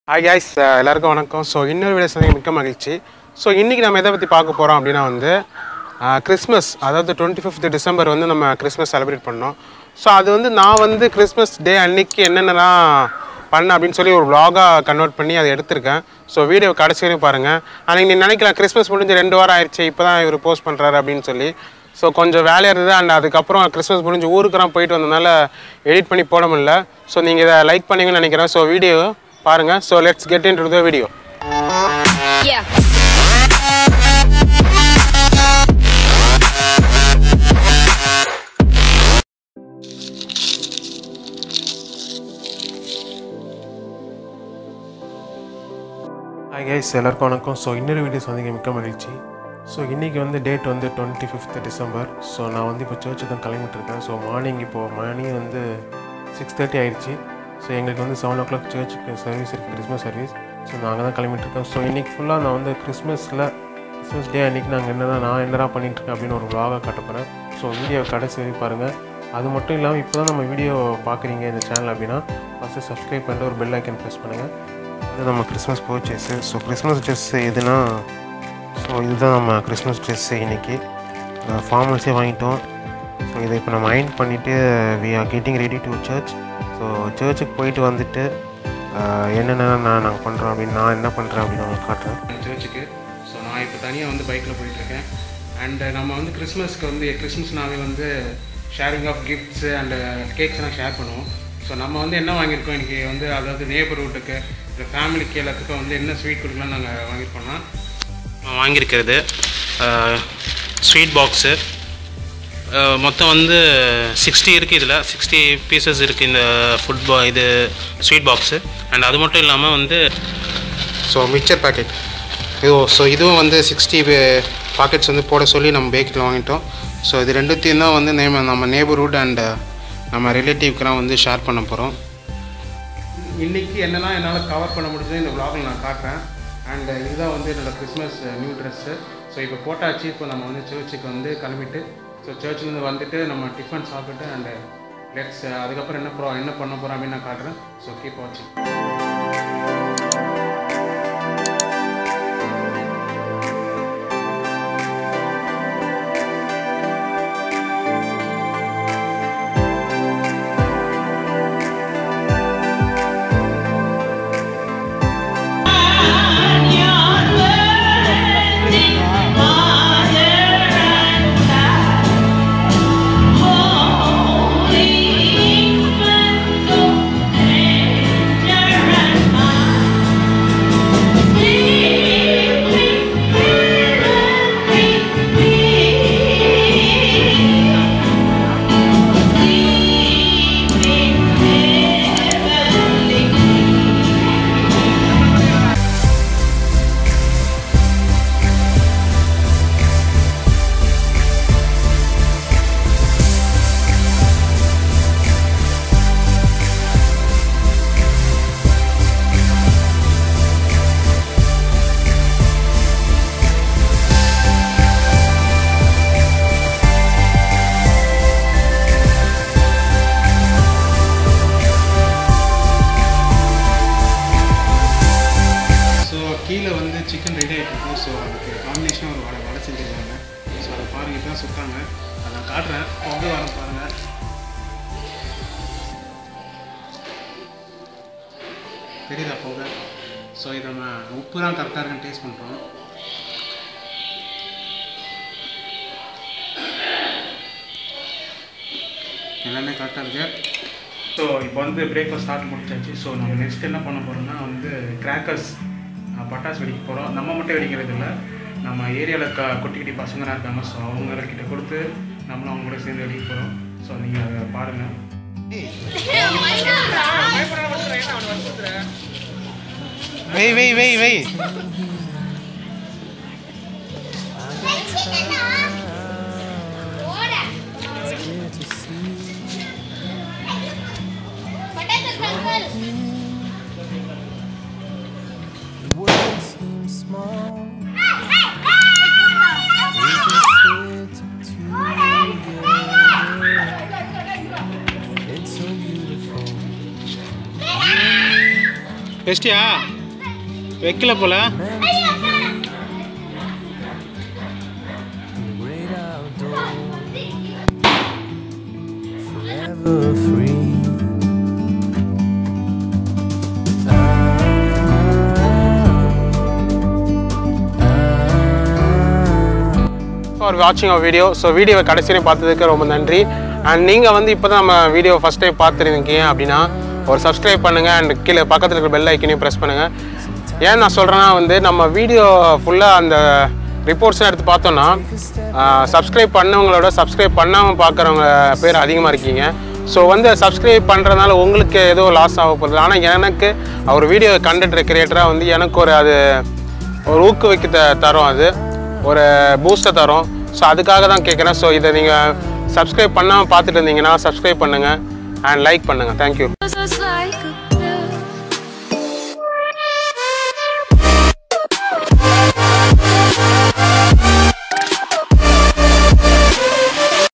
Hi guys அஹ் எல்லாருக்கும் வணக்கம் so இன்னொரு வீடியோ சந்திக்க மிக்க மகிழ்ச்சி ஸோ இன்றைக்கி நம்ம எதை பற்றி பார்க்க போகிறோம் அப்படின்னா வந்து கிறிஸ்மஸ் அதாவது டுவெண்ட்டி ஃபிஃப்த் டிசம்பர் வந்து நம்ம கிறிஸ்மஸ் செலிப்ரேட் பண்ணோம் ஸோ அது வந்து நான் வந்து கிறிஸ்மஸ் டே அன்னைக்கு என்னென்னலாம் பண்ணேன் அப்படின்னு சொல்லி ஒரு vlog-ஆ கன்வெர்ட் பண்ணி அதை எடுத்திருக்கேன் ஸோ வீடியோ கடைசி வரையும் பாருங்கள் அன்றைக்கி நீ நினைக்கலாம் கிறிஸ்மஸ் முடிஞ்சு ரெண்டு வாரம் ஆயிடுச்சு இப்போ தான் இவர் போஸ்ட் பண்ணுறாரு அப்படின்னு சொல்லி ஸோ கொஞ்சம் வேலையாக இருந்தது அண்ட் அதுக்கப்புறம் கிறிஸ்மஸ் முடிஞ்சு ஊருக்குலாம் போயிட்டு வந்ததுனால எடிட் பண்ணி போட முடியல ஸோ நீங்கள் இதை லைக் பண்ணீங்கன்னு நினைக்கிறேன் ஸோ வீடியோ பாருங்கள் so let's get into the video Yeah. Hi guys எல்லாருக்கும் வணக்கம் ஸோ இன்னொரு வீடியோஸ் வந்து மிக்க மகிழ்ச்சி ஸோ இன்றைக்கி வந்து டேட் வந்து டுவெண்ட்டி ஃபிஃப்த் டிசம்பர் ஸோ நான் வந்து இப்போ சர்ச்சு தான் கிளம்பிட்டு இருக்கேன் ஸோ மார்னிங் இப்போது மணி வந்து சிக்ஸ் தேர்ட்டி ஆயிடுச்சு ஸோ எங்களுக்கு வந்து செவன் ஓ கிளாக் சர்ச்சுக்கு சர்வீஸ் இருக்குது கிறிஸ்மஸ் சர்வீஸ் ஸோ நாங்கள் தான் கிளம்பிட்டு இருக்கோம் ஸோ இன்றைக்கி ஃபுல்லாக நான் வந்து கிறிஸ்மஸில் கிறிஸ்மஸ் டே அன்றைக்கி நாங்கள் என்னென்ன நான் என்னடா பண்ணிகிட்ருக்கேன் அப்படின்னு ஒரு vlog-ஆ காட்ட போகிறேன் ஸோ வீடியோ கடைசி வரைக்கும் பாருங்கள் அது மட்டும் இல்லாமல் இப்போ தான் நம்ம வீடியோ பார்க்குறீங்க இந்த சேனல் அப்படின்னா ஃபஸ்ட்டு சப்ஸ்கிரைப் பண்ணிட்டு ஒரு பெல் ஐக்கன் ப்ரெஸ் பண்ணுங்கள் இது நம்ம Christmas purchase so Christmas dress எதுனா ஸோ இதுதான் நம்ம கிறிஸ்மஸ் ட்ரெஸ்ஸு இன்றைக்கி ஃபார்மல்ஸே வாங்கிட்டோம் ஸோ இதை இப்போ நம்ம அயன் பண்ணிவிட்டு we are getting ready to church so சர்ச்சுக்கு போயிட்டு வந்துட்டு ஆஹ், என்னென்ன நான் நாங்கள் பண்ணுறோம் அப்படின்னு நான் என்ன பண்ணுறேன் அப்படின்னு உங்களுக்கு காட்டுறேன் சர்ச்சுக்கு ஸோ நான் இப்போ தனியாக வந்து பைக்கில் போயிட்டுருக்கேன் அண்டு நம்ம வந்து கிறிஸ்மஸ்க்கு வந்து கிறிஸ்மஸ்னாவே வந்து ஷேரிங் ஆஃப் கிஃப்ட்ஸு அண்டு கேக்ஸ்லாம் ஷேர் பண்ணுவோம் ஸோ நம்ம வந்து என்ன வாங்கியிருக்கோம் இன்றைக்கி வந்து அதாவது நேபர்ஹுட்டுக்கு இந்த ஃபேமிலிக்கு எல்லாத்துக்கும் வந்து என்ன ஸ்வீட் கொடுக்கலாம் நாங்கள் வாங்கியிருக்கோம்னா நான் வாங்கியிருக்கிறது ஸ்வீட் பாக்ஸு மொத்தம் வந்து சிக்ஸ்டி இருக்குது இதில் சிக்ஸ்டி பீசஸ் இருக்குது இந்த ஃபுட் பா இது ஸ்வீட் பாக்ஸு அண்ட் அது மட்டும் இல்லாமல் வந்து ஸோ மிக்சர் பேக்கெட் இது ஸோ இதுவும் வந்து சிக்ஸ்டி பாக்கெட்ஸ் வந்து போட சொல்லி நம்ம பேக்கரியில் வாங்கிட்டோம் ஸோ இது ரெண்டுத்தையும் தான் வந்து நேம் நம்ம நேபர்ஹுட் அண்ட் நம்ம ரிலேட்டிவ்க்கெலாம் வந்து ஷேர் பண்ண போகிறோம் இன்றைக்கி என்னெல்லாம் என்னால் கவர் பண்ண முடிஞ்சது இந்த vlog-ல நான் காட்டுறேன் அண்ட் இதுதான் வந்து என்னோடய கிறிஸ்மஸ் நியூ ட்ரெஸ்ஸு ஸோ இப்போ போட்டாச்சு இப்போ நம்ம வந்து சர்ச்சுக்கு வந்து கிளம்பிட்டு ஸோ சர்ச்சிலேருந்து வந்துட்டு நம்ம டிஃபன் சாப்பிட்டு அண்ட் லெட்ஸ் அதுக்கப்புறம் என்ன ப்ரோ என்ன பண்ண போகிறோம் அப்படின்னு நான் காட்டுறேன் ஸோ கீப் வாட்சிங் ஸோ கீழே வந்து சிக்கன் ரெடி ஆகிட்டு இருக்கும் ஸோ அதுக்கு காம்பினேஷனாக ஒரு வடை வடை செஞ்சுருக்காங்க ஸோ அதை பாருங்க இப்போ தான் சுட்டாங்க அதை நான் காட்டுறேன் பொங்க வர பாருங்கள் தெரியுதா பொங்க ஸோ இதை நம்ம உப்பு தான் கரெக்டாக இருக்குன்னு டேஸ்ட் பண்ணுறோம் எல்லாமே கரெக்டாக இருக்கு ஸோ இப்போ வந்து பிரேக்ஃபாஸ்ட் ஸ்டார்ட் முடிச்சாச்சு ஸோ நம்ம நெக்ஸ்ட் என்ன பண்ண போகிறோம்னா வந்து கிராக்கர்ஸ் பட்டாசு வெடிக்க போகிறோம் நம்ம மட்டும் வெடிக்கிறது இல்லை நம்ம ஏரியாவில் க குட்டி குட்டி பசங்களாக இருக்காங்க ஸோ அவங்கக்கிட்ட கொடுத்து நம்மளும் அவங்க கூட சேர்ந்து வெடிக்க போகிறோம் ஸோ நீங்கள் அதை பாருங்கள் வெய் வெய் வெய் வெய் world seems small. We just sit together. It's so beautiful. வெஸ்டியா வைக்கல போல great outdoors, forever free. For வாட்சிங் அவர் வீடியோ ஸோ வீடியோவை கடைசியிலையும் பார்த்ததுக்கு ரொம்ப நன்றி அண்ட் நீங்கள் வந்து இப்போ தான் நம்ம வீடியோ ஃபஸ்ட் டைம் பார்த்துருக்கீங்க அப்படின்னா ஒரு சப்ஸ்கிரைப் பண்ணுங்கள் அண்ட் கீழே பக்கத்தில் இருக்கிற பெல் ஐக்கனையும் ப்ரெஸ் பண்ணுங்கள் ஏன் நான் சொல்கிறேன்னா வந்து நம்ம வீடியோ ஃபுல்லாக அந்த ரிப்போர்ட்ஸ்லாம் எடுத்து பார்த்தோன்னா சப்ஸ்கிரைப் பண்ணவங்களோட சப்ஸ்கிரைப் பண்ணாமல் பார்க்குறவங்க பேர் அதிகமாக இருக்கீங்க ஸோ வந்து சப்ஸ்கிரைப் பண்ணுறதுனால உங்களுக்கு ஏதோ லாஸ் ஆக போகுது ஆனால் எனக்கு அவர் வீடியோ கண்டென்ட் கிரியேட்டராக வந்து எனக்கு ஒரு அது ஒரு ஊக்குவிக்க த- தரும் அது ஒரு பூஸ்ட்டை தரும் ஸோ அதுக்காக தான் கேட்குறேன் ஸோ இதை நீங்கள் சப்ஸ்கிரைப் பண்ணாமல் பார்த்துட்டு இருந்தீங்கன்னா சப்ஸ்கிரைப் பண்ணுங்கள் அண்ட் லைக் பண்ணுங்கள் தேங்க்யூ Cause